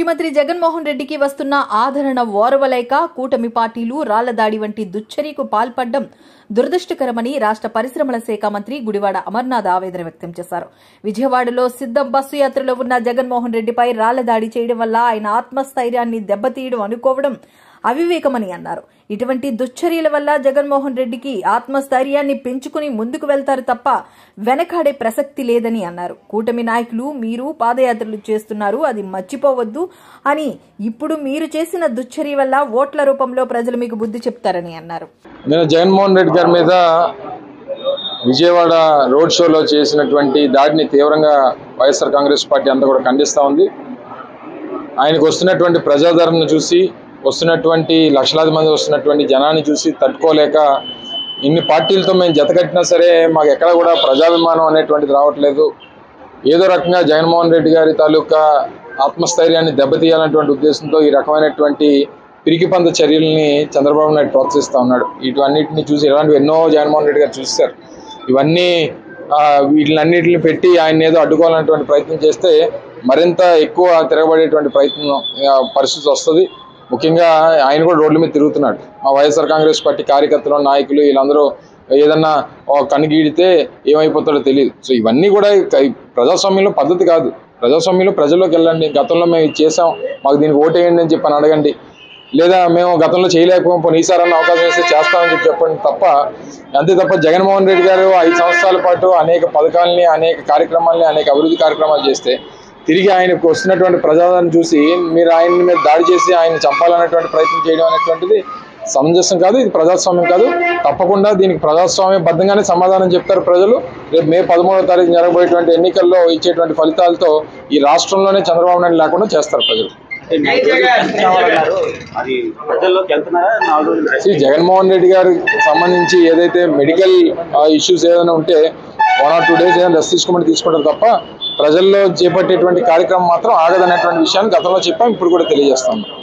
ముఖ్యమంత్రి జగన్మోహన్ రెడ్డికి వస్తున్న ఆదరణ ఓర్వలేక కూటమి పార్టీలు రాళ్లదాడి వంటి దుశ్చర్యకు పాల్పడ్డం దురదృష్టకరమని రాష్ట్ర పరిశ్రమల శాఖ మంత్రి గుడివాడ అమర్నాథ్ ఆవేదన వ్యక్తం చేశారు విజయవాడలో సిద్దం బస్సు యాత్రలో ఉన్న జగన్మోహన్ రెడ్డిపై రాళ్లదాడి చేయడం వల్ల ఆయన ఆత్మస్థైర్యాన్ని దెబ్బతీయడం అనుకోవడం అవివేకమని అన్నారు ఇటువంటి దుశ్చర్యల వల్ల జగన్మోహన్ రెడ్డికి ఆత్మస్థైర్యాన్ని పెంచుకుని ముందుకు వెళ్తారు తప్ప వెనకాడే ప్రసక్తి లేదని అన్నారు కూటమి నాయకులు మీరు పాదయాత్రలు చేస్తున్నారు అది మర్చిపోవద్దు అని ఇప్పుడు మీరు చేసిన దుశ్చర్య వల్ల ఓట్ల రూపంలో ప్రజలు మీకు బుద్ధి చెప్తారని అన్నారు నేను జగన్మోహన్ రెడ్డి గారి మీద విజయవాడ రోడ్ షోలో చేసినటువంటి దాడిని తీవ్రంగా వైఎస్ఆర్ కాంగ్రెస్ పార్టీ అంతా కూడా ఖండిస్తూ ఉంది ఆయనకు వస్తున్నటువంటి ప్రజాదరణను చూసి వస్తున్నటువంటి లక్షలాది మంది వస్తున్నటువంటి జనాన్ని చూసి తట్టుకోలేక ఇన్ని పార్టీలతో మేము జతకట్టినా సరే మాకు ఎక్కడ కూడా ప్రజాభిమానం అనేటువంటిది రావట్లేదు ఏదో రకంగా జగన్మోహన్ రెడ్డి గారి తాలూకా ఆత్మస్థైర్యాన్ని దెబ్బతీయాలనేటువంటి ఉద్దేశంతో ఈ రకమైనటువంటి పిరికిపంద చర్యల్ని చంద్రబాబు నాయుడు ప్రోత్సహిస్తూ ఉన్నాడు వీటన్నిటిని చూసి ఇలాంటివి ఎన్నో జగన్మోహన్ రెడ్డి గారు చూశారు ఇవన్నీ ఆ, వీటిలన్నిటిని పెట్టి ఆయన ఏదో అడ్డుకోవాలనేటువంటి ప్రయత్నం చేస్తే మరింత ఎక్కువ తిరగబడేటువంటి ప్రయత్నం ఆ, పరిస్థితి వస్తుంది ముఖ్యంగా ఆయన కూడా రోడ్ల మీద తిరుగుతున్నాడు మా వైఎస్ఆర్ కాంగ్రెస్ పార్టీ కార్యకర్తలు నాయకులు వీళ్ళందరూ ఏదన్నా ఒక కన్ను గీడితే ఏమైపోతాడో తెలియదు సో ఇవన్నీ కూడా ఈ ప్రజాస్వామ్యంలో పద్ధతి కాదు ప్రజాస్వామ్యంలో ప్రజల్లోకి వెళ్ళండి గతంలో మేము ఇది చేసాం మాకు దీనికి ఓటేయండి అని చెప్పని అడగండి లేదా మేము గతంలో చేయలేకపోయాం పోనీ ఈసారన్న అవకాశం ఇస్తే చేస్తామని చెప్పి చెప్పండి తప్ప అంతే తప్ప జగన్మోహన్ రెడ్డి గారు ఐదు సంవత్సరాల పాటు అనేక పథకాలని అనేక కార్యక్రమాలని అనేక అభివృద్ధి కార్యక్రమాలు చేస్తే తిరిగి ఆయనకు వస్తున్నటువంటి ప్రజాదరణ చూసి మీరు ఆయన మీద దాడి చేసి ఆయన చంపాలనేటువంటి ప్రయత్నం చేయడం అనేటువంటిది సమంజసం కాదు ఇది ప్రజాస్వామ్యం కాదు తప్పకుండా దీనికి ప్రజాస్వామ్య బద్ధంగానే సమాధానం చెప్తారు ప్రజలు రేపు మే పదమూడవ తారీఖు జరగబోయేటువంటి ఎన్నికల్లో ఇచ్చేటువంటి ఫలితాలతో ఈ రాష్ట్రంలోనే చంద్రబాబు నాయుడు లేకుండా చేస్తారు ప్రజలు కావాలన్నారు అది ప్రజల్లోకి వెళ్తున్నారా నాలుగు రోజులు రెస్ట్ శ్రీ జగన్మోహన్ రెడ్డి గారికి సంబంధించి ఏదైతే మెడికల్ ఇష్యూస్ ఏదైనా ఉంటే వన్ ఆర్ టూ డేస్ ఏదైనా రెస్ట్ తీసుకోమని తీసుకుంటారు తప్ప ప్రజల్లో చేపట్టేటువంటి కార్యక్రమం మాత్రం ఆగదనేటువంటి విషయాన్ని గతంలో చెప్పాం ఇప్పుడు కూడా తెలియజేస్తాం